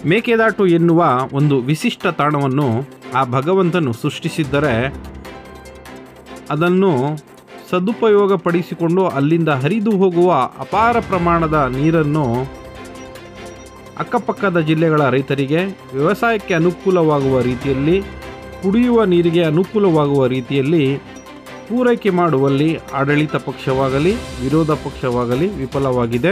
ಮೇಕೆದಾಟು ಎನ್ನುವ ಒಂದು ವಿಶಿಷ್ಟ ತಾಣವನ್ನು ಆ ಭಗವಂತನು ಸೃಷ್ಟಿಸಿದ್ದರೆ ಅದನ್ನು ಸದುಪಯೋಗಪಡಿಸಿಕೊಂಡು ಅಲ್ಲಿಂದ ಹರಿದು ಹೋಗುವ ಅಪಾರ ಪ್ರಮಾಣದ ನೀರನ್ನು ಅಕ್ಕಪಕ್ಕದ ಜಿಲ್ಲೆಗಳ ರೈತರಿಗೆ ವ್ಯವಸಾಯಕ್ಕೆ ಅನುಕೂಲವಾಗುವ ರೀತಿಯಲ್ಲಿ ಕುಡಿಯುವ ನೀರಿಗೆ ಅನುಕೂಲವಾಗುವ ರೀತಿಯಲ್ಲಿ ಪೂರೈಕೆ ಮಾಡುವಲ್ಲಿ ಆಡಳಿತ ಪಕ್ಷವಾಗಲಿ ವಿರೋಧ ಪಕ್ಷವಾಗಲಿ ವಿಫಲವಾಗಿದೆ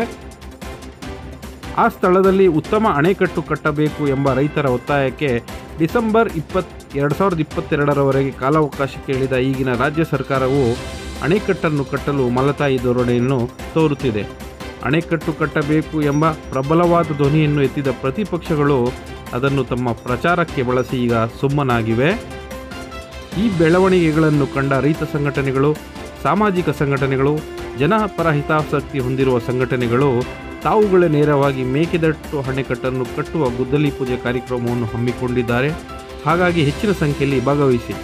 ಆ ಸ್ಥಳದಲ್ಲಿ ಉತ್ತಮ ಅಣೆಕಟ್ಟು ಕಟ್ಟಬೇಕು ಎಂಬ ರೈತರ ಒತ್ತಾಯಕ್ಕೆ ಡಿಸೆಂಬರ್ ಇಪ್ಪತ್ ಎರಡು ಸಾವಿರದ ಇಪ್ಪತ್ತೆರಡರವರೆಗೆ ಕಾಲಾವಕಾಶ ಕೇಳಿದ ಈಗಿನ ರಾಜ್ಯ ಸರ್ಕಾರವು ಅಣೆಕಟ್ಟನ್ನು ಕಟ್ಟಲು ಮಲತಾಯಿ ಧೋರಣೆಯನ್ನು ತೋರುತ್ತಿದೆ ಅಣೆಕಟ್ಟು ಕಟ್ಟಬೇಕು ಎಂಬ ಪ್ರಬಲವಾದ ಧ್ವನಿಯನ್ನು ಎತ್ತಿದ ಪ್ರತಿಪಕ್ಷಗಳು ಅದನ್ನು ತಮ್ಮ ಪ್ರಚಾರಕ್ಕೆ ಬಳಸಿ ಈಗ ಸುಮ್ಮನಾಗಿವೆ ಈ ಬೆಳವಣಿಗೆಗಳನ್ನು ಕಂಡ ರೈತ ಸಂಘಟನೆಗಳು ಸಾಮಾಜಿಕ ಸಂಘಟನೆಗಳು ಜನಪರ ಹಿತಾಸಕ್ತಿ ಹೊಂದಿರುವ ಸಂಘಟನೆಗಳು ತಾವುಗಳೇ ನೇರವಾಗಿ ಮೇಕೆದಾಟು ಅಣೆಕಟ್ಟನ್ನು ಕಟ್ಟುವ ಗುದ್ದಲಿ ಪೂಜೆ ಕಾರ್ಯಕ್ರಮವನ್ನು ಹಮ್ಮಿಕೊಂಡಿದ್ದಾರೆ ಹಾಗಾಗಿ ಹೆಚ್ಚಿನ ಸಂಖ್ಯೆಯಲ್ಲಿ ಭಾಗವಹಿಸಿ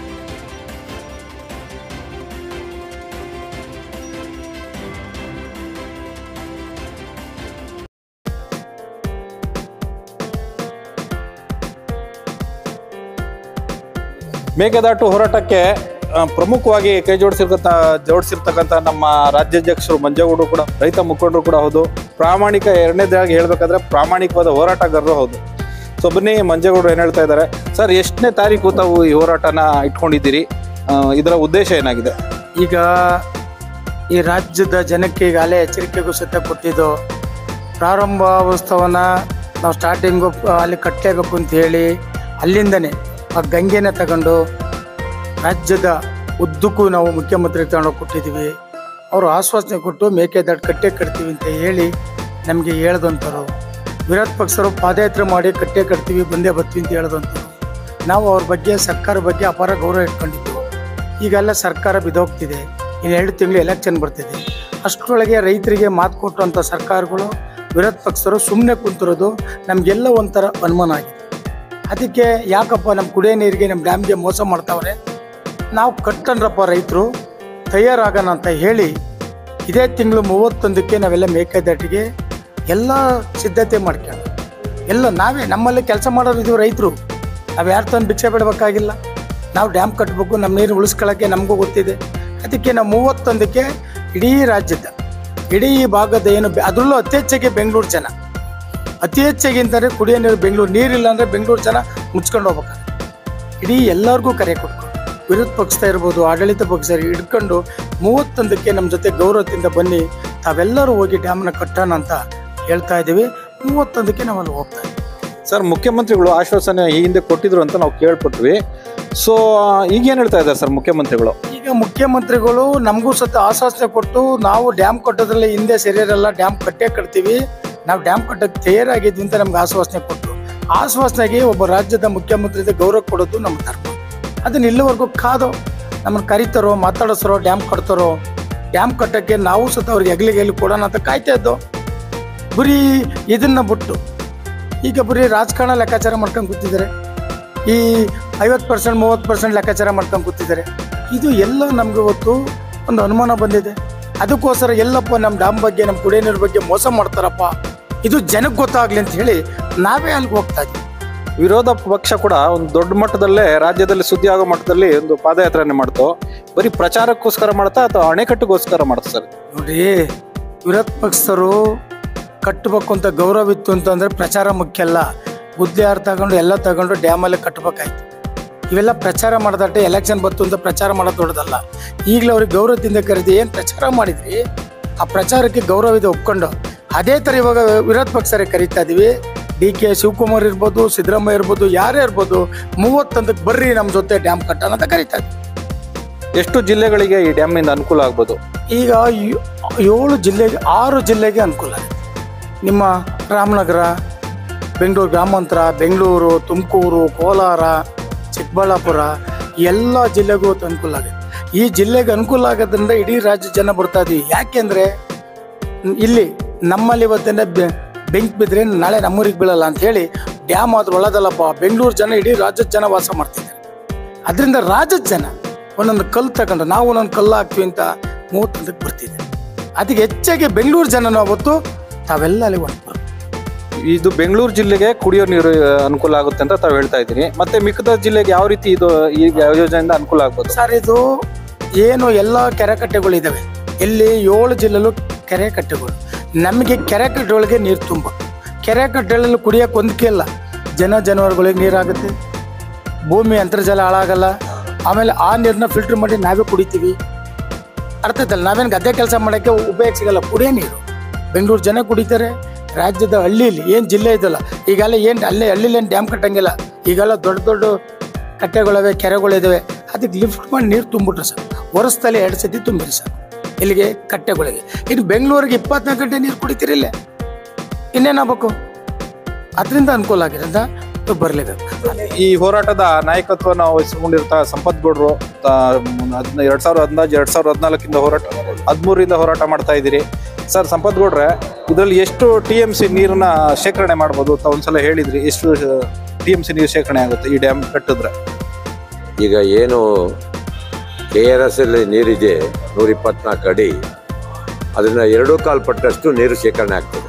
ಮೇಕೆದಾಟು ಹೋರಾಟಕ್ಕೆ ಆ, ಪ್ರಮುಖವಾಗಿ ಕೈ ಜೋಡಿಸಿರ್ತಕ್ಕಂಥ ಜೋಡಿಸಿರ್ತಕ್ಕಂಥ ನಮ್ಮ ರಾಜ್ಯಾಧ್ಯಕ್ಷರು ಮಂಜೇಗೌಡರು ಕೂಡ ರೈತ ಮುಖಂಡರು ಕೂಡ ಹೌದು ಪ್ರಾಮಾಣಿಕ ಎರಡನೇದಾಗಿ ಹೇಳ್ಬೇಕಾದ್ರೆ ಪ್ರಾಮಾಣಿಕವಾದ ಹೋರಾಟಗಾರರು ಹೌದು ಸೊ ಬನ್ನಿ ಮಂಜೇಗೌಡರು ಏನು ಹೇಳ್ತಾ ಇದ್ದಾರೆ ಸರ್ ಎಷ್ಟನೇ ತಾರೀಕು ತಾವು ಈ ಹೋರಾಟನ ಇಟ್ಕೊಂಡಿದ್ದೀರಿ ಆ, ಇದರ ಉದ್ದೇಶ ಏನಾಗಿದೆ ಈಗ ಈ ರಾಜ್ಯದ ಜನಕ್ಕೆ ಈಗಾಗಲೇ ಎಚ್ಚರಿಕೆಗೂ ಸಹಿತ ಕೊಟ್ಟಿದ್ದು ಪ್ರಾರಂಭೋತ್ಸವನ ನಾವು ಸ್ಟಾರ್ಟಿಂಗು ಅಲ್ಲಿ ಕಟ್ಟಲೇಬೇಕು ಅಂತ ಹೇಳಿ ಅಲ್ಲಿಂದನೇ ಆ ಗಂಗೆನ ತಗೊಂಡು ರಾಜ್ಯದ ಉದ್ದಕ್ಕೂ ನಾವು ಮುಖ್ಯಮಂತ್ರಿ ತಗೊಂಡು ಕೊಟ್ಟಿದ್ದೀವಿ ಅವರು ಆಶ್ವಾಸನೆ ಕೊಟ್ಟು ಮೇಕೆದಾಟು ಕಟ್ಟೆ ಕಟ್ತೀವಿ ಅಂತ ಹೇಳಿ ನಮಗೆ ಹೇಳ್ದಂಥವ್ರು ವಿರೋಧ ಪಕ್ಷರು ಪಾದಯಾತ್ರೆ ಮಾಡಿ ಕಟ್ಟೆ ಕಟ್ತೀವಿ ಬಂದೇ ಬರ್ತೀವಿ ಅಂತ ಹೇಳ್ದಂಥವ್ರು ನಾವು ಅವ್ರ ಬಗ್ಗೆ ಸರ್ಕಾರ ಬಗ್ಗೆ ಅಪಾರ ಗೌರವ ಇಟ್ಕೊಂಡಿದ್ದು ಈಗೆಲ್ಲ ಸರ್ಕಾರ ಬಿದ್ದೋಗ್ತಿದೆ ಇನ್ನು ಎರಡು ತಿಂಗಳು ಎಲೆಕ್ಷನ್ ಬರ್ತಿದೆ ಅಷ್ಟರೊಳಗೆ ರೈತರಿಗೆ ಮಾತು ಕೊಟ್ಟಂಥ ಸರ್ಕಾರಗಳು ವಿರೋಧ ಪಕ್ಷರು ಸುಮ್ಮನೆ ಕುಂತಿರೋದು ನಮಗೆಲ್ಲ ಒಂಥರ ಅನುಮಾನ ಆಗಿದೆ ಅದಕ್ಕೆ ಯಾಕಪ್ಪ ನಮ್ಮ ಕುಡಿಯೋ ನೀರಿಗೆ ನಮ್ಮ ಡ್ಯಾಮ್ಗೆ ಮೋಸ ಮಾಡ್ತಾವ್ರೆ ನಾವು ಕಟ್ಟನ್ರಪ್ಪ ರೈತರು ತಯಾರಾಗೋಣ ಅಂತ ಹೇಳಿ ಇದೇ ತಿಂಗಳು ಮೂವತ್ತೊಂದಕ್ಕೆ ನಾವೆಲ್ಲ ಮೇಕೆದಾಟಿಗೆ ಎಲ್ಲ ಸಿದ್ಧತೆ ಮಾಡ್ಕೊಂಡು ಎಲ್ಲ ನಾವೇ ನಮ್ಮಲ್ಲಿ ಕೆಲಸ ಮಾಡೋರು ಇದು ರೈತರು ನಾವು ಯಾರು ತಂದು ಭಿಕ್ಷೆ ಬಿಡಬೇಕಾಗಿಲ್ಲ ನಾವು ಡ್ಯಾಮ್ ಕಟ್ಟಬೇಕು ನಮ್ಮ ನೀರು ಉಳಿಸ್ಕೊಳ್ಳೋಕ್ಕೆ ನಮಗೂ ಗೊತ್ತಿದೆ ಅದಕ್ಕೆ ನಾವು ಮೂವತ್ತೊಂದಕ್ಕೆ ಇಡೀ ರಾಜ್ಯದ ಇಡೀ ಭಾಗದ ಏನು ಬೆ- ಅದರಲ್ಲೂ ಅತಿ ಹೆಚ್ಚಾಗಿ ಬೆಂಗಳೂರು ಜನ ಅತಿ ಹೆಚ್ಚಾಗಿ ಅಂತಂದರೆ ಕುಡಿಯೋ ನೀರು ಬೆಂಗಳೂರು ನೀರಿಲ್ಲ ಅಂದರೆ ಬೆಂಗಳೂರು ಜನ ಮುಚ್ಕೊಂಡು ಹೋಗ್ಬೇಕಾದ್ರೆ ಇಡೀ ಎಲ್ಲರಿಗೂ ಕರೆ ಕೊಟ್ಟು ವಿರೋಧ ಪಕ್ಷ ಇರ್ಬೋದು ಆಡಳಿತ ಪಕ್ಷ ಹಿಡ್ಕೊಂಡು ಮೂವತ್ತೊಂದಕ್ಕೆ ನಮ್ಮ ಜೊತೆ ಗೌರವದಿಂದ ಬನ್ನಿ ತಾವೆಲ್ಲರೂ ಹೋಗಿ ಡ್ಯಾಮ್ನ ಕಟ್ಟೋಣ ಅಂತ ಹೇಳ್ತಾ ಇದ್ದೀವಿ ಮೂವತ್ತೊಂದಕ್ಕೆ ನಾವು ಅಲ್ಲಿ ಹೋಗ್ತಾ ಇದ್ದೀವಿ ಸರ್ ಮುಖ್ಯಮಂತ್ರಿಗಳು ಆಶ್ವಾಸನೆ ಈ ಹಿಂದೆ ಕೊಟ್ಟಿದ್ರು ಅಂತ ನಾವು ಕೇಳ್ಪಟ್ವಿ ಸೊ ಈಗ ಏನು ಹೇಳ್ತಾ ಇದ್ದಾರೆ ಸರ್ ಮುಖ್ಯಮಂತ್ರಿಗಳು ಈಗ ಮುಖ್ಯಮಂತ್ರಿಗಳು ನಮಗೂ ಸತ ಆಶ್ವಾಸನೆ ಕೊಟ್ಟು ನಾವು ಡ್ಯಾಮ್ ಕಟ್ಟೋದ್ರಲ್ಲಿ ಹಿಂದೆ ಸರಿಯರಲ್ಲ ಡ್ಯಾಮ್ ಕಟ್ಟೇ ಕಟ್ತೀವಿ ನಾವು ಡ್ಯಾಮ್ ಕಟ್ಟಕ್ಕೆ ತಯಾರಾಗಿದ್ವಿ ಅಂತ ನಮ್ಗೆ ಆಶ್ವಾಸನೆ ಕೊಟ್ಟು ಆಶ್ವಾಸನೆಗೆ ಒಬ್ಬ ರಾಜ್ಯದ ಮುಖ್ಯಮಂತ್ರಿದ ಗೌರವ ಕೊಡೋದು ನಮ್ಮ ಧರ್ಮ ಅದನ್ನ ಇಲ್ಲಿವರೆಗೂ ಕಾದು ನಮ್ಮನ್ನು ಕರಿತಾರೋ ಮಾತಾಡಿಸ್ರೋ ಡ್ಯಾಮ್ ಕಟ್ತಾರೋ ಡ್ಯಾಮ್ ಕಟ್ಟಕ್ಕೆ ನಾವು ಸತ ಅವ್ರಿಗೆ ಎಗ್ಲಿಗೆ ಎಲ್ಲಿ ಕೊಡೋಣ ಅಂತ ಕಾಯ್ತಾ ಇದ್ದೋ ಬರೀ ಇದನ್ನ ಬಿಟ್ಟು ಈಗ ಬರೀ ರಾಜಕಾರಣ ಲೆಕ್ಕಾಚಾರ ಮಾಡ್ಕೊಂಡು ಕೂತಿದ್ದಾರೆ ಈ ಐವತ್ತು ಪರ್ಸೆಂಟ್ ಮೂವತ್ತು ಪರ್ಸೆಂಟ್ ಲೆಕ್ಕಾಚಾರ ಮಾಡ್ಕೊಂಡು ಕೂತಿದ್ದಾರೆ ಇದು ಎಲ್ಲ ನಮ್ಗೆ ಇವತ್ತು ಒಂದು ಅನುಮಾನ ಬಂದಿದೆ ಅದಕ್ಕೋಸ್ಕರ ಎಲ್ಲಪ್ಪ ನಮ್ಮ ಡ್ಯಾಮ್ ಬಗ್ಗೆ ನಮ್ಮ ಕುಡಿಯೋ ನೀರು ಬಗ್ಗೆ ಮೋಸ ಮಾಡ್ತಾರಪ್ಪ ಇದು ಜನಕ್ಕೆ ಗೊತ್ತಾಗ್ಲಿ ಅಂತ ಹೇಳಿ ನಾವೇ ಅಲ್ಲಿಗೆ ಹೋಗ್ತಾ ಇದ್ದೀವಿ ವಿರೋಧ ಪಕ್ಷ ಕೂಡ ಒಂದು ದೊಡ್ಡ ಮಟ್ಟದಲ್ಲೇ ರಾಜ್ಯದಲ್ಲಿ ಸುದ್ದಿ ಆಗೋ ಮಟ್ಟದಲ್ಲಿ ಒಂದು ಪಾದಯಾತ್ರೆನೆ ಮಾಡ್ತು ಬರೀ ಪ್ರಚಾರಕ್ಕೋಸ್ಕರ ಮಾಡ್ತಾ ಅಥವಾ ಅಣೆಕಟ್ಟಿಗೋಸ್ಕರ ಮಾಡ್ತಾ ಸರ್ ನೋಡ್ರಿ ವಿರೋಧ ಪಕ್ಷರು ಕಟ್ಟಬೇಕು ಅಂತ ಗೌರವ ಇತ್ತು ಅಂತಂದ್ರೆ ಪ್ರಚಾರ ಮುಖ್ಯ ಅಲ್ಲ ಗುದ್ದೆ ಯಾರು ತಗೊಂಡು ಎಲ್ಲ ತಗೊಂಡು ಡ್ಯಾಮಲ್ಲಿ ಕಟ್ಟಬೇಕಾಯ್ತು ಇವೆಲ್ಲ ಪ್ರಚಾರ ಮಾಡ್ದಟ್ಟೆ ಎಲೆಕ್ಷನ್ ಬತ್ತು ಅಂತ ಪ್ರಚಾರ ಮಾಡೋದು ದೊಡ್ಡದಲ್ಲ ಈಗಲೂ ಅವ್ರಿಗೆ ಗೌರವದಿಂದ ಕರೆದು ಏನು ಪ್ರಚಾರ ಮಾಡಿದ್ರಿ ಆ ಪ್ರಚಾರಕ್ಕೆ ಗೌರವ ಇದೆ ಒಪ್ಕೊಂಡು ಅದೇ ಥರ ಇವಾಗ ವಿರೋಧ ಪಕ್ಷರೇ ಕರಿತಾ ಇದೀವಿ ಡಿ ಕೆ ಶಿವಕುಮಾರ್ ಇರ್ಬೋದು ಸಿದ್ದರಾಮಯ್ಯ ಇರ್ಬೋದು ಯಾರೇ ಇರ್ಬೋದು ಮೂವತ್ತೊಂದಕ್ಕೆ ಬರ್ರಿ ನಮ್ಮ ಜೊತೆ ಡ್ಯಾಮ್ ಕಟ್ಟೋಣ ಅಂತ ಕರಿತಾ ಇದ್ವಿ ಎಷ್ಟು ಜಿಲ್ಲೆಗಳಿಗೆ ಈ ಡ್ಯಾಮ್ನಿಂದ ಅನುಕೂಲ ಆಗ್ಬೋದು ಈಗ ಯೋ- ಏಳು ಜಿಲ್ಲೆಗೆ ಆರು ಜಿಲ್ಲೆಗೆ ಅನುಕೂಲ ಆಗಿದೆ ನಿಮ್ಮ ರಾಮನಗರ ಬೆಂಗಳೂರು ಗ್ರಾಮಾಂತರ ಬೆಂಗಳೂರು ತುಮಕೂರು ಕೋಲಾರ ಚಿಕ್ಕಬಳ್ಳಾಪುರ ಎಲ್ಲ ಜಿಲ್ಲೆಗೂ ಇವತ್ತು ಅನುಕೂಲ ಆಗಿದೆ ಈ ಜಿಲ್ಲೆಗೆ ಅನುಕೂಲ ಆಗೋದ್ರಿಂದ ಇಡೀ ರಾಜ್ಯ ಜನ ಬರ್ತಾ ಇದೀವಿ ಯಾಕೆಂದ್ರೆ ಇಲ್ಲಿ ನಮ್ಮಲ್ಲಿ ಇವತ್ತಿನ ಬೆ- ಬೆಂಕಿ ಬಿದ್ದರೆ ನಾಳೆ ನಮ್ಮೂರಿಗೆ ಬೀಳಲ್ಲ ಅಂತ ಹೇಳಿ ಡ್ಯಾಮ್ ಆದ್ರೂ ಒಳ್ಳೇದಲ್ಲಪ್ಪ ಬೆಂಗಳೂರು ಜನ ಇಡೀ ರಾಜ್ಯದ ಜನ ವಾಸ ಮಾಡ್ತಿದ್ದಾರೆ ಅದರಿಂದ ರಾಜ್ಯದ ಜನ ಒಂದೊಂದು ಕಲ್ಲು ತಗೊಂಡು ನಾವು ಒಂದೊಂದು ಕಲ್ಲು ಹಾಕ್ತೀವಿ ಅಂತ ಮೂವತ್ತೊಂದಕ್ಕೆ ಬರ್ತಿದೆ ಅದಕ್ಕೆ ಹೆಚ್ಚಾಗಿ ಬೆಂಗಳೂರು ಜನ ಅವತ್ತು ತಾವೆಲ್ಲ ಅಲ್ಲಿ ಒಂದು ಇದು ಬೆಂಗಳೂರು ಜಿಲ್ಲೆಗೆ ಕುಡಿಯೋ ನೀರು ಆ, ಅನುಕೂಲ ಆಗುತ್ತೆ ಅಂತ ತಾವು ಹೇಳ್ತಾ ಇದ್ದೀನಿ ಮತ್ತೆ ಮಿಕ್ಕದ ಜಿಲ್ಲೆಗೆ ಯಾವ ರೀತಿ ಇದು ಈ ಯೋಜನೆಯಿಂದ ಅನುಕೂಲ ಆಗ್ಬೋದು ಸರ್ ಇದು ಏನು ಎಲ್ಲ ಕೆರೆ ಕಟ್ಟೆಗಳಿದ್ದಾವೆ ಇಲ್ಲಿ ಏಳು ಜಿಲ್ಲೆಲೂ ಕೆರೆ ಕಟ್ಟೆಗಳು ನಮಗೆ ಕೆರೆ ಕಟ್ಟೆಗಳಿಗೆ ನೀರು ತುಂಬ ಕೆರೆ ಕಟ್ಟೆಗಳಲ್ಲಿ ಕುಡಿಯೋಕೆ ಒಂದಕ್ಕೆ ಇಲ್ಲ ಜನ ಜಾನುವಾರುಗಳಿಗೆ ನೀರಾಗುತ್ತೆ ಭೂಮಿ ಅಂತರ್ಜಲ ಹಾಳಾಗಲ್ಲ ಆಮೇಲೆ ಆ ನೀರನ್ನ ಫಿಲ್ಟರ್ ಮಾಡಿ ನಾವೇ ಕುಡಿತೀವಿ ಅರ್ಥ ಆಯ್ತಲ್ಲ ನಾವೇನು ಗದ್ದೆ ಕೆಲಸ ಮಾಡೋಕ್ಕೆ ಉಪಯೋಗ ಸಿಗಲ್ಲ ಕುಡಿಯೋ ನೀರು ಬೆಂಗಳೂರು ಜನ ಕುಡಿತಾರೆ ರಾಜ್ಯದ ಹಳ್ಳಿಲಿ ಏನು ಜಿಲ್ಲೆ ಇದಲ್ಲ ಈಗೆಲ್ಲ ಏನು ಅಲ್ಲೇ ಹಳ್ಳಿಲಿ ಏನು ಡ್ಯಾಮ್ ಕಟ್ಟಂಗಿಲ್ಲ ಈಗೆಲ್ಲ ದೊಡ್ಡ ದೊಡ್ಡ ಕಟ್ಟೆಗಳಿವೆ ಕೆರೆಗಳಿದ್ದಾವೆ ಅದಕ್ಕೆ ಲಿಫ್ಟ್ ಮಾಡಿ ನೀರು ತುಂಬಿಟ್ರೆ ಸರ್ ವರ್ಷದಲ್ಲಿ ಎರಡು ಸತಿ ತುಂಬಿರಿ ಸರ್ ಇಲ್ಲಿಗೆ ಕಟ್ಟೆಗಳಿಗೆ ಇನ್ನು ಬೆಂಗಳೂರಿಗೆ ಇಪ್ಪತ್ನಾಲ್ಕು ಗಂಟೆ ನೀರು ಕುಡಿತೀರಿಲ್ಲ ಇನ್ನೇನಾಗಬೇಕು ಅದರಿಂದ ಅನುಕೂಲ ಆಗಿದೆ ಅಂತ ಬರಲೇಬೇಕು ಈ ಹೋರಾಟದ ನಾಯಕತ್ವನ ವಹಿಸಿಕೊಂಡಿರ್ತ ಸಂಪತ್ ಗೌಡ್ರು ಹದಿನ ಎರಡ್ ಸಾವಿರದ ಹದಿನೈದು ಎರಡ್ ಸಾವಿರದ ಹದಿನಾಲ್ಕಿಂದ ಹೋರಾಟ ಹದಿಮೂರಿಂದ ಹೋರಾಟ ಮಾಡ್ತಾ ಇದ್ದೀರಿ ಸರ್ ಸಂಪತ್ ಗೌಡ್ರೆ ಇದರಲ್ಲಿ ಎಷ್ಟು ಟಿ ಎಂ ಸಿ ನೀರನ್ನ ಶೇಖರಣೆ ಮಾಡ್ಬೋದು ತಾವು ಒಂದ್ಸಲ ಹೇಳಿದ್ರಿ ಎಷ್ಟು ಟಿ ಎಂ ಸಿ ನೀರು ಶೇಖರಣೆ ಆಗುತ್ತೆ ಈ ಡ್ಯಾಮ್ ಕಟ್ಟಿದ್ರೆ ಈಗ ಏನು ಕೆ ಆರ್ ಎಸ್ ಅಲ್ಲಿ ನೀರಿದೆ ನೂರ ಇಪ್ಪತ್ನಾಲ್ಕು ಅಡಿ ಅದನ್ನ ಎರಡು ಕಾಲು ಪಟ್ಟಷ್ಟು ನೀರು ಶೇಖರಣೆ ಆಗ್ತದೆ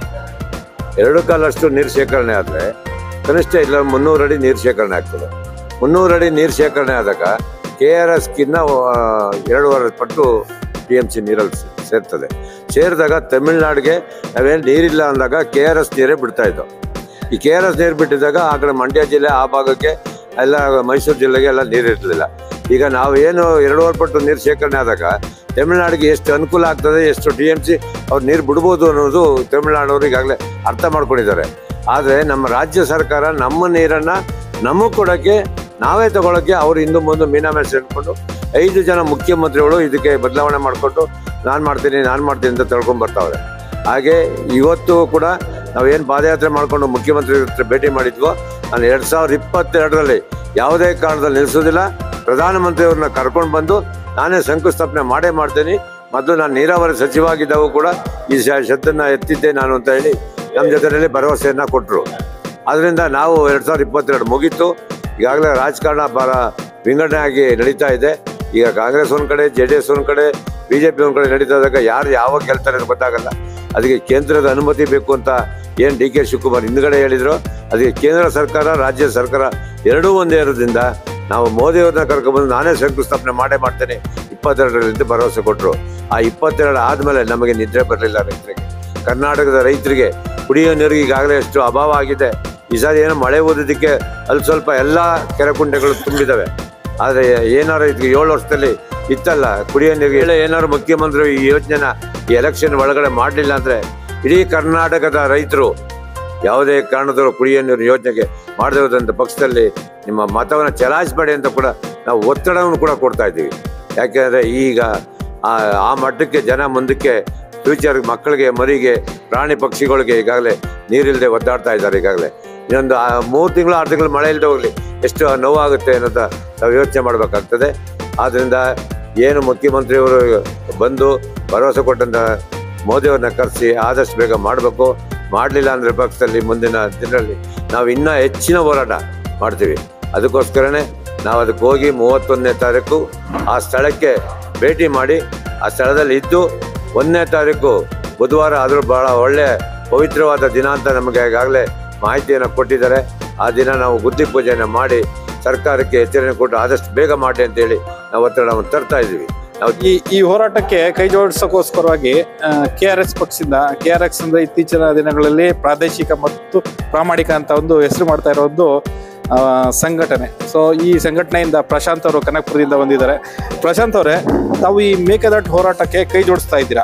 ಎರಡು ಕಾಲಷ್ಟು ನೀರು ಶೇಖರಣೆ ಆದರೆ ಕನಿಷ್ಠ ಇಲ್ಲ ಮುನ್ನೂರು ಅಡಿ ನೀರು ಶೇಖರಣೆ ಆಗ್ತದೆ ಮುನ್ನೂರು ಅಡಿ ನೀರು ಶೇಖರಣೆ ಆದಾಗ ಕೆ ಆರ್ ಎಸ್ಗಿನ್ನ ಎರಡೂವರೆ ಪಟ್ಟು ಟಿ ಎಮ್ ಸಿ ನೀರಲ್ಲಿ ಸೇ- ಸೇರ್ತದೆ ಸೇರಿದಾಗ ತಮಿಳ್ನಾಡಿಗೆ ನಾವೇನು ನೀರಿಲ್ಲ ಅಂದಾಗ ಕೆ ಆರ್ ಎಸ್ ನೀರೇ ಬಿಡ್ತಾ ಇದ್ದವು ಈ ಕೆ ಆರ್ ಎಸ್ ನೀರು ಬಿಟ್ಟಿದ್ದಾಗ ಆ ಕಡೆ ಮಂಡ್ಯ ಜಿಲ್ಲೆ ಆ ಭಾಗಕ್ಕೆ ಎಲ್ಲ ಮೈಸೂರು ಜಿಲ್ಲೆಗೆ ಎಲ್ಲ ನೀರು ಇರಲಿಲ್ಲ ಈಗ ನಾವು ಏನು ಎರಡೂವರೆ ಪಟ್ಟು ನೀರು ಶೇಖರಣೆ ಆದಾಗ ತಮಿಳ್ನಾಡಿಗೆ ಎಷ್ಟು ಅನುಕೂಲ ಆಗ್ತದೆ ಎಷ್ಟು ಟಿ ಎಮ್ ಸಿ ಅವ್ರು ನೀರು ಬಿಡ್ಬೋದು ಅನ್ನೋದು ತಮಿಳ್ನಾಡವ್ರು ಈಗಾಗಲೇ ಅರ್ಥ ಮಾಡ್ಕೊಂಡಿದ್ದಾರೆ ಆದರೆ ನಮ್ಮ ರಾಜ್ಯ ಸರ್ಕಾರ ನಮ್ಮ ನೀರನ್ನು ನಮಗೆ ಕೊಡೋಕ್ಕೆ ನಾವೇ ತಗೊಳಕ್ಕೆ ಅವ್ರು ಹಿಂದೆ ಮುಂದೆ ಮೀನಾಮೇಶ ಇಟ್ಕೊಂಡು ಐದು ಜನ ಮುಖ್ಯಮಂತ್ರಿಗಳು ಇದಕ್ಕೆ ಬದಲಾವಣೆ ಮಾಡಿಕೊಂಡು ನಾನು ಮಾಡ್ತೀನಿ ನಾನು ಮಾಡ್ತೀನಿ ಅಂತ ತಿಳ್ಕೊಂಡು ಬರ್ತಾವ್ರೆ ಹಾಗೆ ಇವತ್ತು ಕೂಡ ನಾವೇನು ಪಾದಯಾತ್ರೆ ಮಾಡಿಕೊಂಡು ಮುಖ್ಯಮಂತ್ರಿ ಹತ್ರ ಭೇಟಿ ಮಾಡಿದ್ವೋ ನಾನು ಎರಡು ಸಾವಿರದ ಇಪ್ಪತ್ತೆರಡರಲ್ಲಿ ಯಾವುದೇ ಕಾರಣದಲ್ಲಿ ನಿಲ್ಲಿಸೋದಿಲ್ಲ ಪ್ರಧಾನಮಂತ್ರಿಯವ್ರನ್ನ ಕರ್ಕೊಂಡು ಬಂದು ನಾನೇ ಶಂಕುಸ್ಥಾಪನೆ ಮಾಡೇ ಮಾಡ್ತೀನಿ ಮೊದಲು ನಾನು ನೀರಾವರಿ ಸಚಿವಾಗಿದ್ದಾಗೂ ಕೂಡ ಈ ಶ- ಶತನ್ನ ಎತ್ತಿದ್ದೆ ನಾನು ಅಂತ ಹೇಳಿ ನಮ್ಮ ಜೊತೆಯಲ್ಲಿ ಭರವಸೆಯನ್ನ ಕೊಟ್ಟರು ಅದರಿಂದ ನಾವು ಎರಡು ಸಾವಿರದ ಇಪ್ಪತ್ತೆರಡು ಮುಗೀತು ಈಗಾಗಲೇ ರಾಜಕಾರಣ ಬರ ವಿಂಗಡಣೆ ಆಗಿ ನಡೀತಾ ಇದೆ ಈಗ ಕಾಂಗ್ರೆಸ್ ಒಂದ್ ಕಡೆ ಜೆ ಡಿ ಎಸ್ ಒಂದ್ ಕಡೆ ಬಿ ಜೆ ಪಿ ಒಂದ್ ಕಡೆ ನಡೀತಾ ಇದ್ದಾಗ ಯಾರು ಯಾವಾಗ ಗೆಲ್ತಾರೆ ಅಂತ ಗೊತ್ತಾಗಲ್ಲ ಅದಕ್ಕೆ ಕೇಂದ್ರದ ಅನುಮತಿ ಬೇಕು ಅಂತ ಏನು ಡಿ ಕೆ ಶಿವಕುಮಾರ್ ಹಿಂದ್ಗಡೆ ಹೇಳಿದ್ರು ಅದಕ್ಕೆ ಕೇಂದ್ರ ಸರ್ಕಾರ ರಾಜ್ಯ ಸರ್ಕಾರ ಎರಡೂ ಒಂದೇ ಇರೋದ್ರಿಂದ ನಾವು ಮೋದಿಯವ್ರನ್ನ ಕರ್ಕೊಂಡ್ಬಂದು ನಾನೇ ಶಂಕುಸ್ಥಾಪನೆ ಮಾಡೇ ಮಾಡ್ತೇನೆ ಇಪ್ಪತ್ತೆರಡರಿಂದ ಭರವಸೆ ಕೊಟ್ಟರು ಆ ಇಪ್ಪತ್ತೆರಡು ಆದಮೇಲೆ ನಮಗೆ ನಿದ್ರೆ ಬರಲಿಲ್ಲ ರೈತರಿಗೆ ಕರ್ನಾಟಕದ ರೈತರಿಗೆ ಕುಡಿಯೋ ನೀರಿಗೆ ಈಗಾಗಲೇ ಎಷ್ಟು ಅಭಾವ ಆಗಿದೆ ಈ ಸಾರಿ ಏನೋ ಮಳೆ ಓದೋದಕ್ಕೆ ಅಲ್ಲಿ ಸ್ವಲ್ಪ ಎಲ್ಲ ಕೆರೆ ಕುಂಟೆಗಳು ತುಂಬಿದಾವೆ ಆದರೆ ಏನಾರು ಇದಕ್ಕೆ ಏಳು ವರ್ಷದಲ್ಲಿ ಇತ್ತಲ್ಲ ಕುಡಿಯೋ ನೀರಿಗೆ ಹೇಳಿ ಏನಾದ್ರು ಮುಖ್ಯಮಂತ್ರಿ ಈ ಯೋಜನೆನ ಈ ಎಲೆಕ್ಷನ್ ಒಳಗಡೆ ಮಾಡಲಿಲ್ಲ ಅಂದರೆ ಇಡೀ ಕರ್ನಾಟಕದ ರೈತರು ಯಾವುದೇ ಕಾರಣದಲ್ಲೂ ಕುಡಿಯೋ ನೀರು ಯೋಜನೆಗೆ ಮಾಡದಿರೋದಂಥ ಪಕ್ಷದಲ್ಲಿ ನಿಮ್ಮ ಮತವನ್ನು ಚಲಾಯಿಸಬೇಡಿ ಅಂತ ಕೂಡ ನಾವು ಒತ್ತಡವನ್ನು ಕೂಡ ಕೊಡ್ತಾ ಇದ್ದೀವಿ ಯಾಕೆಂದರೆ ಈಗ ಆ ಆ ಮಟ್ಟಕ್ಕೆ ಜನ ಮುಂದಕ್ಕೆ ಫ್ಯೂಚರ್ ಮಕ್ಕಳಿಗೆ ಮರಿಗೆ ಪ್ರಾಣಿ ಪಕ್ಷಿಗಳಿಗೆ ಈಗಾಗಲೇ ನೀರಿಲ್ಲದೆ ಒದ್ದಾಡ್ತಾ ಇದ್ದಾರೆ ಈಗಾಗಲೇ ಇನ್ನೊಂದು ಆ ಮೂರು ತಿಂಗಳು ಆರು ತಿಂಗಳು ಮಳೆ ಇಲ್ಲದೆ ಹೋಗಲಿ ಎಷ್ಟು ನೋವಾಗುತ್ತೆ ಅನ್ನೋದ ನಾವು ಯೋಚನೆ ಮಾಡಬೇಕಾಗ್ತದೆ ಆದ್ದರಿಂದ ಏನು ಮುಖ್ಯಮಂತ್ರಿಯವರು ಬಂದು ಭರವಸೆ ಕೊಟ್ಟಂತ ಮೋದಿಯವ್ರನ್ನ ಕರೆಸಿ ಆದಷ್ಟು ಬೇಗ ಮಾಡಬೇಕು ಮಾಡಲಿಲ್ಲ ಅಂದರೆ ಪಕ್ಷದಲ್ಲಿ ಮುಂದಿನ ದಿನಗಳಲ್ಲಿ ನಾವು ಇನ್ನೂ ಹೆಚ್ಚಿನ ಹೋರಾಟ ಮಾಡ್ತೀವಿ ಅದಕ್ಕೋಸ್ಕರನೇ ನಾವು ಅದಕ್ಕೆ ಹೋಗಿ ಮೂವತ್ತೊಂದನೇ ತಾರೀಕು ಆ ಸ್ಥಳಕ್ಕೆ ಭೇಟಿ ಮಾಡಿ ಆ ಸ್ಥಳದಲ್ಲಿ ಇದ್ದು ಒಂದನೇ ತಾರೀಕು ಬುಧವಾರ ಆದರೂ ಬಹಳ ಒಳ್ಳೆ ಪವಿತ್ರವಾದ ದಿನ ಅಂತ ನಮಗೆ ಈಗಾಗಲೇ ಮಾಹಿತಿಯನ್ನು ಕೊಟ್ಟಿದ್ದಾರೆ ಆ ದಿನ ನಾವು ಬುದ್ಧಿ ಪೂಜೆಯನ್ನು ಮಾಡಿ ಸರ್ಕಾರಕ್ಕೆ ಎಚ್ಚರಿಕೆ ಕೊಟ್ಟು ಆದಷ್ಟು ಬೇಗ ಮಾಡಿ ಅಂತೇಳಿ ನಾವು ಒತ್ತಡವನ್ನು ತರ್ತಾ ಇದ್ದೀವಿ ನಾವು ಈ ಈ ಹೋರಾಟಕ್ಕೆ ಕೈ ಜೋಡಿಸೋಕೋಸ್ಕರವಾಗಿ ಕೆ ಆರ್ ಎಸ್ ಪಕ್ಷದಿಂದ ಕೆ ಆರ್ ಎಕ್ಸ್ ಅಂದ್ರೆ ಇತ್ತೀಚಿನ ದಿನಗಳಲ್ಲಿ ಪ್ರಾದೇಶಿಕ ಮತ್ತು ಪ್ರಾಮಾಣಿಕ ಅಂತ ಒಂದು ಹೆಸರು ಮಾಡ್ತಾ ಇರೋ ಒಂದು ಆ, ಸಂಘಟನೆ ಸೊ ಈ ಸಂಘಟನೆಯಿಂದ ಪ್ರಶಾಂತ್ ಅವರು ಕನಕಪುರದಿಂದ ಬಂದಿದ್ದಾರೆ ಪ್ರಶಾಂತ್ ಅವರೇ ತಾವು ಈ ಮೇಕೆದಾಟು ಹೋರಾಟಕ್ಕೆ ಕೈ ಜೋಡಿಸ್ತಾ ಇದ್ದೀರಾ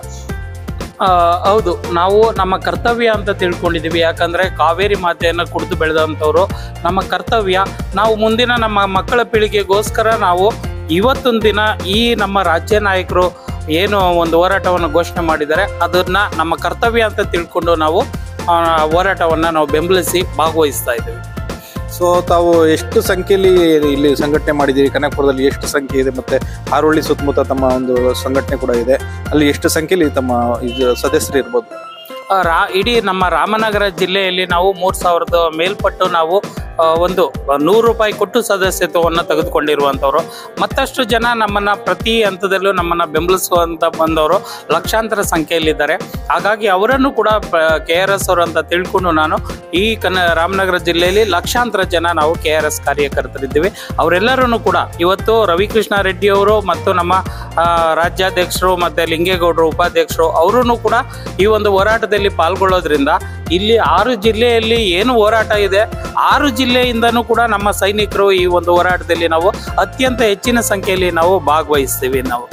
ಆ, ಹೌದು ನಾವು ನಮ್ಮ ಕರ್ತವ್ಯ ಅಂತ ತಿಳ್ಕೊಂಡಿದ್ದೀವಿ ಯಾಕಂದ್ರೆ ಕಾವೇರಿ ಮಾತೆಯನ್ನು ಕುಡಿದು ಬೆಳೆದಂಥವ್ರು ನಮ್ಮ ಕರ್ತವ್ಯ ನಾವು ಮುಂದಿನ ನಮ್ಮ ಮಕ್ಕಳ ಪೀಳಿಗೆಗೋಸ್ಕರ ನಾವು ಇವತ್ತೊಂದು ದಿನ ಈ ನಮ್ಮ ರಾಜ್ಯ ನಾಯಕರು ಏನು ಒಂದು ಹೋರಾಟವನ್ನು ಘೋಷಣೆ ಮಾಡಿದ್ದಾರೆ ಅದನ್ನ ನಮ್ಮ ಕರ್ತವ್ಯ ಅಂತ ತಿಳ್ಕೊಂಡು ನಾವು ಆ, ಹೋರಾಟವನ್ನು ನಾವು ಬೆಂಬಲಿಸಿ ಭಾಗವಹಿಸ್ತಾ ಇದ್ದೀವಿ ಸೊ ತಾವು ಎಷ್ಟು ಸಂಖ್ಯೆಯಲ್ಲಿ ಇಲ್ಲಿ ಸಂಘಟನೆ ಮಾಡಿದ್ದೀರಿ ಕನಕಪುರದಲ್ಲಿ ಎಷ್ಟು ಸಂಖ್ಯೆ ಇದೆ ಮತ್ತೆ ಹಾರೋಳ್ಳಿ ಸುತ್ತಮುತ್ತ ತಮ್ಮ ಒಂದು ಸಂಘಟನೆ ಕೂಡ ಇದೆ ಅಲ್ಲಿ ಎಷ್ಟು ಸಂಖ್ಯೆಯಲ್ಲಿ ತಮ್ಮ ಇದು ಸದಸ್ಯರು ಇರ್ಬೋದು ಆ, ರಾ ಇಡೀ ನಮ್ಮ ರಾಮನಗರ ಜಿಲ್ಲೆಯಲ್ಲಿ ನಾವು ಮೂರು ಸಾವಿರದ ಮೇಲ್ಪಟ್ಟು ನಾವು ಆ, ಒಂದು ನೂರು ರೂಪಾಯಿ ಕೊಟ್ಟು ಸದಸ್ಯತ್ವವನ್ನು ತೆಗೆದುಕೊಂಡಿರುವಂಥವ್ರು ಮತ್ತಷ್ಟು ಜನ ನಮ್ಮನ್ನ ಪ್ರತಿ ಹಂತದಲ್ಲೂ ನಮ್ಮನ್ನ ಬೆಂಬಲಿಸುವಂತ ಬಂದವರು ಲಕ್ಷಾಂತರ ಸಂಖ್ಯೆಯಲ್ಲಿದ್ದಾರೆ ಹಾಗಾಗಿ ಅವರನ್ನು ಕೂಡ ಕೆ ಆರ್ ಎಸ್ ಅವರು ಅಂತ ತಿಳ್ಕೊಂಡು ನಾನು ಈ ಕನ್ನ ರಾಮನಗರ ಜಿಲ್ಲೆಯಲ್ಲಿ ಲಕ್ಷಾಂತರ ಜನ ನಾವು ಕೆ ಆರ್ ಎಸ್ ಕಾರ್ಯಕರ್ತರಿದ್ದೀವಿ ಅವರೆಲ್ಲರೂ ಕೂಡ ಇವತ್ತು ರವಿಕೃಷ್ಣ ರೆಡ್ಡಿ ಅವರು ಮತ್ತು ನಮ್ಮ ಆ, ರಾಜ್ಯಾಧ್ಯಕ್ಷರು ಮತ್ತೆ ಲಿಂಗೇಗೌಡರು ಉಪಾಧ್ಯಕ್ಷರು ಅವರೂ ಕೂಡ ಈ ಒಂದು ಹೋರಾಟದಲ್ಲಿ ಪಾಲ್ಗೊಳ್ಳೋದ್ರಿಂದ ಇಲ್ಲಿ ಆರು ಜಿಲ್ಲೆಯಲ್ಲಿ ಏನು ಹೋರಾಟ ಇದೆ ಆರು ಜಿಲ್ಲೆಯಿಂದನೂ ಕೂಡ ನಮ್ಮ ಸೈನಿಕರು ಈ ಒಂದು ಹೋರಾಟದಲ್ಲಿ ನಾವು ಅತ್ಯಂತ ಹೆಚ್ಚಿನ ಸಂಖ್ಯೆಯಲ್ಲಿ ನಾವು ಭಾಗವಹಿಸ್ತೀವಿ ನಾವು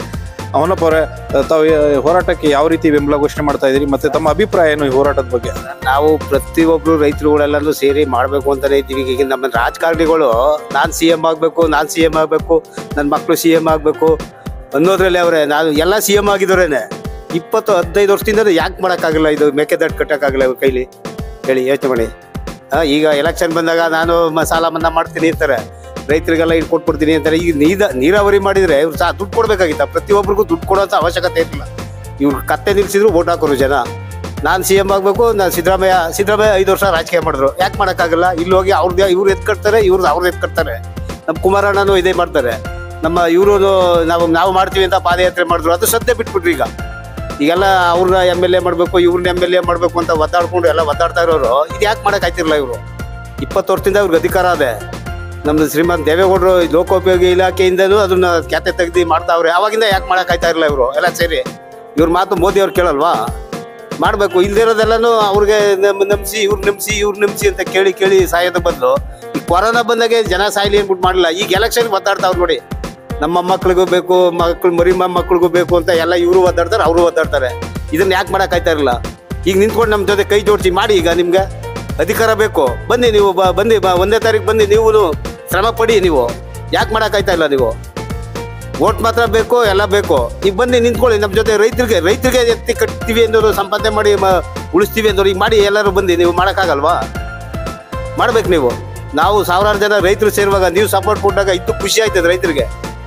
ಅವನಪ್ಪ ಅವರೇ ತಾವು ಈ ಹೋರಾಟಕ್ಕೆ ಯಾವ ರೀತಿ ಬೆಂಬಲ ಘೋಷಣೆ ಮಾಡ್ತಾ ಇದ್ದೀರಿ ಮತ್ತೆ ತಮ್ಮ ಅಭಿಪ್ರಾಯ ಏನು ಈ ಹೋರಾಟದ ಬಗ್ಗೆ ನಾವು ಪ್ರತಿಯೊಬ್ರು ರೈತರುಗಳೆಲ್ಲರೂ ಸೇರಿ ಮಾಡಬೇಕು ಅಂತಾನೆ ಇದ್ದೀವಿ ಈಗ ನಮ್ಮ ರಾಜಕಾರಣಿಗಳು ನಾನು ಸಿ ಎಂ ಆಗಬೇಕು ನಾನು ಸಿ ಎಂ ಆಗಬೇಕು ನನ್ನ ಮಕ್ಕಳು ಸಿ ಎಂ ಆಗಬೇಕು ಅನ್ನೋದ್ರಲ್ಲಿ ಅವರೇ ನಾನು ಎಲ್ಲ ಸಿ ಎಂ ಆಗಿದ್ದವ್ರೇನೆ ಇಪ್ಪತ್ತು ಹದಿನೈದು ವರ್ಷದಿಂದ ಯಾಕೆ ಮಾಡೋಕ್ಕಾಗಲ್ಲ ಇದು ಮೇಕೆದಾಟು ಕಟ್ಟೋಕ್ಕಾಗಲ್ಲ ಇವ್ರ ಕೈಲಿ ಹೇಳಿ ಯೋಚನೆ ಮಾಡಿ ಆ, ಈಗ ಎಲೆಕ್ಷನ್ ಬಂದಾಗ ನಾನು ಮ- ಸಾಲ ಮನ್ನಾ ಮಾಡ್ತೀನಿ ಅಂತಾರೆ ರೈತರಿಗೆಲ್ಲ ಇದು ಕೊಟ್ಬಿಡ್ತೀನಿ ಅಂತಾರೆ ಈಗ ನೀದ ನೀರಾವರಿ ಮಾಡಿದ್ರೆ ಇವ್ರು ಸಹ ದುಡ್ಡು ಕೊಡ್ಬೇಕಾಗಿತ್ತ ಪ್ರತಿಯೊಬ್ಬರಿಗೂ ದುಡ್ಡು ಕೊಡೋಂಥ ಅವಶ್ಯಕತೆ ಇರಲಿಲ್ಲ ಇವ್ರು ಕತ್ತೆ ನಿಲ್ಸಿದ್ರು ಓಟ್ ಹಾಕೋರು ಜನ ನಾನು ಸಿ ಎಂ ಆಗಬೇಕು ನಾನು ಸಿದ್ದರಾಮಯ್ಯ ಸಿದ್ದರಾಮಯ್ಯ ಐದು ವರ್ಷ ರಾಜಕೀಯ ಮಾಡಿದ್ರು ಯಾಕೆ ಮಾಡೋಕ್ಕಾಗಲ್ಲ ಇಲ್ಲಿ ಹೋಗಿ ಅವ್ರದ್ದು ಇವ್ರು ಎತ್ಕಟ್ತಾರೆ ಇವ್ರದ್ದು ಅವ್ರದ್ದು ಎತ್ಕಟ್ತಾರೆ ನಮ್ಮ ಕುಮಾರಣ್ಣನು ಇದೇ ಮಾಡ್ತಾರೆ ನಮ್ಮ ಇವರು ನಾವು ನಾವು ಮಾಡ್ತೀವಿ ಅಂತ ಪಾದಯಾತ್ರೆ ಮಾಡಿದ್ರು ಅದು ಸದ್ಯ ಬಿಟ್ಬಿಟ್ರು ಈಗ ಈಗೆಲ್ಲ ಅವ್ರನ್ನ ಎಮ್ ಎಲ್ ಎ ಮಾಡಬೇಕು ಇವ್ರನ್ನ ಎಮ್ ಎಲ್ ಎ ಮಾಡಬೇಕು ಅಂತ ಒದ್ದಾಡ್ಕೊಂಡು ಎಲ್ಲ ಒದ್ದಾಡ್ತಾ ಇರೋರು ಇದು ಯಾಕೆ ಮಾಡೋಕ್ಕಾಯ್ತಿರಲ್ಲ ಇವರು ಇಪ್ಪತ್ತು ವರ್ಷದಿಂದ ಅವ್ರಿಗೆ ಅಧಿಕಾರ ಅದೇ ನಮ್ದು ಶ್ರೀಮಂತ್ ದೇವೇಗೌಡರು ಲೋಕೋಪಯೋಗಿ ಇಲಾಖೆಯಿಂದಲೂ ಅದನ್ನ ಖ್ಯಾತೆ ತೆಗ್ದು ಮಾಡ್ತಾವ್ರೆ ಅವಾಗಿಂದ ಯಾಕೆ ಮಾಡೋಕ್ಕಾಯ್ತಾ ಇರಲ್ಲ ಇವರು ಎಲ್ಲ ಸೇರಿ ಇವ್ರ ಮಾತು ಮೋದಿ ಅವ್ರು ಕೇಳಲ್ವಾ ಮಾಡಬೇಕು ಇಲ್ದಿರೋದೆಲ್ಲನೂ ಅವ್ರಿಗೆ ನಮ್ ನಂಬಿಸಿ ಇವ್ರು ನಂಬಿಸಿ ಇವ್ರು ನಂಬಿಸಿ ಅಂತ ಕೇಳಿ ಕೇಳಿ ಸಾಯೋದ ಬದಲು ಈ ಕೊರೋನಾ ಬಂದಾಗೆ ಜನ ಸಾಯ್ಲಿ ಅಂದ್ಬಿಟ್ಟು ಮಾಡಲಿಲ್ಲ ಈಗ ಎಲೆಕ್ಷನ್ ಒದ್ದಾಡ್ತಾವ್ರು ನೋಡಿ ನಮ್ಮ ಮಕ್ಳಿಗೂ ಬೇಕು ಮಕ್ಳು ಮರಿ ಮಕ್ಳಿಗೂ ಬೇಕು ಅಂತ ಎಲ್ಲ ಇವರು ಒದ್ದಾಡ್ತಾರೆ ಅವರು ಒದ್ದಾಡ್ತಾರೆ ಇದನ್ನ ಯಾಕೆ ಮಾಡೋಕ್ಕಾಯ್ತಾ ಇರಲ್ಲ ಈಗ ನಿಂತ್ಕೊಂಡು ನಮ್ಮ ಜೊತೆ ಕೈ ಜೋಡಿಸಿ ಮಾಡಿ ಈಗ ನಿಮ್ಗೆ ಅಧಿಕಾರ ಬೇಕು ಬನ್ನಿ ನೀವು ಬ- ಬನ್ನಿ ಬ- ಒಂದನೇ ತಾರೀಕು ಬನ್ನಿ ನೀವು ಶ್ರಮ ಪಡಿ ನೀವು ಯಾಕೆ ಮಾಡೋಕ್ಕಾಯ್ತಾ ಇಲ್ಲ ನೀವು ಓಟ್ ಮಾತ್ರ ಬೇಕು ಎಲ್ಲ ಬೇಕು ಈಗ ಬನ್ನಿ ನಿಂತ್ಕೊಳ್ಳಿ ನಮ್ಮ ಜೊತೆ ರೈತರಿಗೆ ರೈತರಿಗೆ ಎತ್ತಿ ಕಟ್ತೀವಿ ಅಂದವರು ಸಂಪಾದನೆ ಮಾಡಿ ಮ- ಉಳಿಸ್ತೀವಿ ಅಂದವ್ರು ಈಗ ಮಾಡಿ ಎಲ್ಲರೂ ಬಂದು ನೀವು ಮಾಡೋಕ್ಕಾಗಲ್ವಾ ಮಾಡ್ಬೇಕು ನೀವು ನಾವು ಸಾವಿರಾರು ಜನ ರೈತರು ಸೇರುವಾಗ ನೀವು ಸಪೋರ್ಟ್ ಕೊಟ್ಟಾಗ ಇತ್ತು ಖುಷಿ ಆಯ್ತದೆ ರೈತರಿಗೆ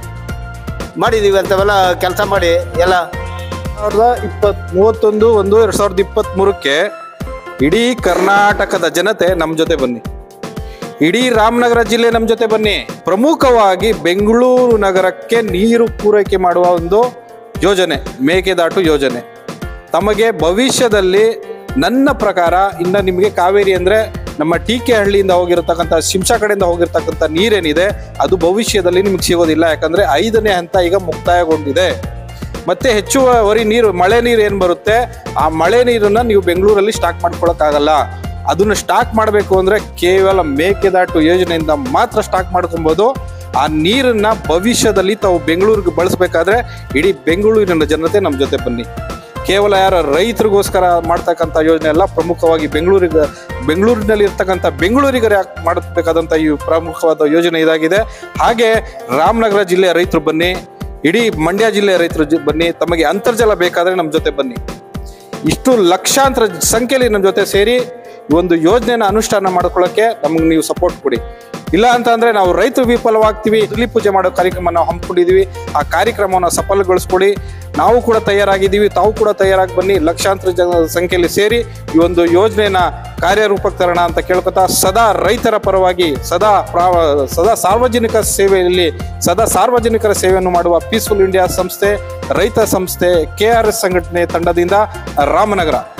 ಮಾಡಿ ನೀವು ಅಂಥವೆಲ್ಲ ಕೆಲಸ ಮಾಡಿ ಎಲ್ಲ ಸಾವಿರದ ಇಪ್ಪತ್ ಮೂವತ್ತೊಂದು ಒಂದು ಎರಡ್ ಸಾವಿರದ ಇಪ್ಪತ್ತ್ ಮೂರಕ್ಕೆ ಇಡೀ ಕರ್ನಾಟಕದ ಜನತೆ ನಮ್ಮ ಜೊತೆ ಬನ್ನಿ ಇಡೀ ರಾಮನಗರ ಜಿಲ್ಲೆ ನಮ್ಮ ಜೊತೆ ಬನ್ನಿ ಪ್ರಮುಖವಾಗಿ ಬೆಂಗಳೂರು ನಗರಕ್ಕೆ ನೀರು ಪೂರೈಕೆ ಮಾಡುವ ಒಂದು ಯೋಜನೆ ಮೇಕೆದಾಟು ಯೋಜನೆ ತಮಗೆ ಭವಿಷ್ಯದಲ್ಲಿ ನನ್ನ ಪ್ರಕಾರ ಇನ್ನು ನಿಮಗೆ ಕಾವೇರಿ ಅಂದರೆ ನಮ್ಮ ಟಿ ಕೆ ಹಳ್ಳಿಯಿಂದ ಹೋಗಿರತಕ್ಕಂಥ ಶಿಂಷಾ ಕಡೆಯಿಂದ ಹೋಗಿರ್ತಕ್ಕಂಥ ನೀರೇನಿದೆ ಅದು ಭವಿಷ್ಯದಲ್ಲಿ ನಿಮಗೆ ಸಿಗೋದಿಲ್ಲ ಯಾಕಂದರೆ ಐದನೇ ಹಂತ ಈಗ ಮುಕ್ತಾಯಗೊಂಡಿದೆ ಮತ್ತೆ ಹೆಚ್ಚುವರಿ ನೀರು ಮಳೆ ನೀರು ಏನು ಬರುತ್ತೆ ಆ ಮಳೆ ನೀರನ್ನ ನೀವು ಬೆಂಗಳೂರಲ್ಲಿ ಸ್ಟಾಕ್ ಮಾಡ್ಕೊಳಕ್ಕಾಗಲ್ಲ ಅದನ್ನ ಸ್ಟಾಕ್ ಮಾಡಬೇಕು ಅಂದ್ರೆ ಕೇವಲ ಮೇಕೆದಾಟು ಯೋಜನೆಯಿಂದ ಮಾತ್ರ ಸ್ಟಾಕ್ ಮಾಡ್ಕೊಬೋದು ಆ ನೀರನ್ನ ಭವಿಷ್ಯದಲ್ಲಿ ತಾವು ಬೆಂಗಳೂರಿಗೆ ಬಳಸಬೇಕಾದ್ರೆ ಇಡೀ ಬೆಂಗಳೂರಿನ ಜನತೆ ನಮ್ಮ ಜೊತೆ ಬನ್ನಿ ಕೇವಲ ಯಾರ ರೈತರಿಗೋಸ್ಕರ ಮಾಡ್ತಕ್ಕಂಥ ಯೋಜನೆ ಅಲ್ಲ ಪ್ರಮುಖವಾಗಿ ಬೆಂಗಳೂರಿಗೆ ಬೆಂಗಳೂರಿನಲ್ಲಿ ಇರ್ತಕ್ಕಂಥ ಬೆಂಗಳೂರಿಗರ ಮಾಡಬೇಕಾದಂಥ ಈ ಪ್ರಮುಖವಾದ ಯೋಜನೆ ಇದಾಗಿದೆ ಹಾಗೆ ರಾಮನಗರ ಜಿಲ್ಲೆಯ ರೈತರು ಬನ್ನಿ ಇಡೀ ಮಂಡ್ಯ ಜಿಲ್ಲೆಯ ರೈತರು ಜೊ- ಬನ್ನಿ ತಮಗೆ ಅಂತರ್ಜಲ ಬೇಕಾದ್ರೆ ನಮ್ಮ ಜೊತೆ ಬನ್ನಿ ಇಷ್ಟು ಲಕ್ಷಾಂತರ ಸಂಖ್ಯೆಯಲ್ಲಿ ನಮ್ಮ ಜೊತೆ ಸೇರಿ ಈ ಒಂದು ಯೋಜನೆನ ಅನುಷ್ಠಾನ ಮಾಡ್ಕೊಳ್ಳೋಕ್ಕೆ ನಮಗೆ ನೀವು ಸಪೋರ್ಟ್ ಕೊಡಿ ಇಲ್ಲ ಅಂತ ಅಂದ್ರೆ ನಾವು ರೈತರು ವಿಫಲವಾಗ್ತೀವಿ ಹುಲಿ ಪೂಜೆ ಮಾಡೋ ಕಾರ್ಯಕ್ರಮ ನಾವು ಹಮ್ಮಿಕೊಂಡಿದ್ದೀವಿ ಆ ಕಾರ್ಯಕ್ರಮವನ್ನು ಸಫಲಗೊಳಿಸ್ಕೊಡಿ ನಾವು ಕೂಡ ತಯಾರಾಗಿದ್ದೀವಿ ತಾವು ಕೂಡ ತಯಾರಾಗಿ ಬನ್ನಿ ಲಕ್ಷಾಂತರ ಜನ ಸಂಖ್ಯೆಯಲ್ಲಿ ಸೇರಿ ಈ ಒಂದು ಯೋಜನೆನ ಕಾರ್ಯರೂಪಕ್ಕೆ ತರೋಣ ಅಂತ ಕೇಳ್ಕೊತಾ ಸದಾ ರೈತರ ಪರವಾಗಿ ಸದಾ ಪ್ರಾ- ಸದಾ ಸಾರ್ವಜನಿಕ ಸೇವೆಯಲ್ಲಿ ಸದಾ ಸಾರ್ವಜನಿಕರ ಸೇವೆಯನ್ನು ಮಾಡುವ ಪೀಸ್ಫುಲ್ ಇಂಡಿಯಾ ಸಂಸ್ಥೆ ರೈತ ಸಂಸ್ಥೆ ಕೆ ಆರ್ ಎಸ್ ಸಂಘಟನೆ ತಂಡದಿಂದ ರಾಮನಗರ